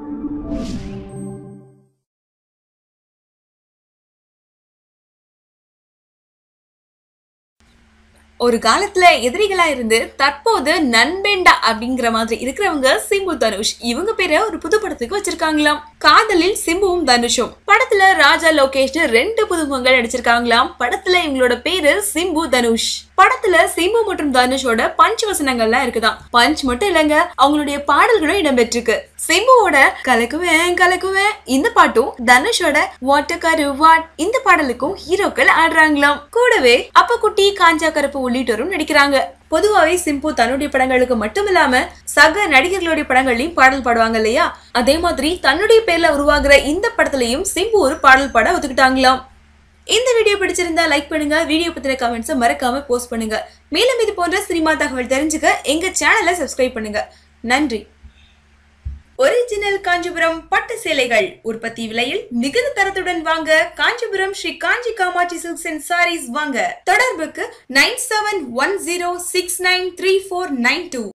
ஒரு காலத்துல எதிரிகளா இருந்து தற்போது நண்பேண்டா அப்படிங்கிற மாதிரி இருக்கிறவங்க சிம்பு தனுஷ் இவங்க பேரை ஒரு புது படத்துக்கு வச்சிருக்காங்களாம் காதலில் சிம்புவும் தனுஷும் படத்துல ராஜா லோகேஷ் ரெண்டு புதுமுகங்கள் நடிச்சிருக்காங்களாம் படத்துல இவங்களோட பேரு சிம்பு தனுஷ் படத்துல சிம்பு மற்றும் தனுஷோட பஞ்ச் வசனங்கள்லாம் இருக்குதாம் பஞ்ச் மட்டும் இல்லைங்க அவங்களுடைய பாடல்களும் இடம்பெற்றிருக்கு சிம்புவோட கலக்குவேன் கலக்குவேன் இந்த பாட்டும் தனுஷோட வாட்ட கரு வாட் இந்த பாடலுக்கும் ஹீரோக்கள் ஆடுறாங்களாம் கூடவே அப்ப குட்டி காஞ்சா கருப்பு உள்ளிட்டோரும் நடிக்கிறாங்க பொதுவாவே சிம்பு தன்னுடைய படங்களுக்கு மட்டும் இல்லாம சக நடிகர்களுடைய படங்கள்லயும் பாடல் பாடுவாங்க இல்லையா அதே மாதிரி தன்னுடைய பேர்ல உருவாகுற இந்த படத்துலயும் சிம்பு ஒரு பாடல் பாட ஒத்துக்கிட்டாங்களாம் இந்த வீடியோ பிடிச்சிருந்தா லைக் பண்ணுங்க வீடியோ பத்தின கமெண்ட்ஸை மறக்காம போஸ்ட் பண்ணுங்க மேலும் இது போன்ற சினிமா தகவல் தெரிஞ்சுக்க எங்க சேனலை சப்ஸ்கிரைப் பண்ணுங்க நன்றி ஒரிஜினல் காஞ்சிபுரம் பட்டு சேலைகள் உற்பத்தி விலையில் மிகுந்த தரத்துடன் வாங்க காஞ்சிபுரம் ஸ்ரீ காஞ்சி காமாட்சி சில்க்ஸ் அண்ட் சாரீஸ் வாங்க தொடர்புக்கு nine seven one zero six nine three four nine two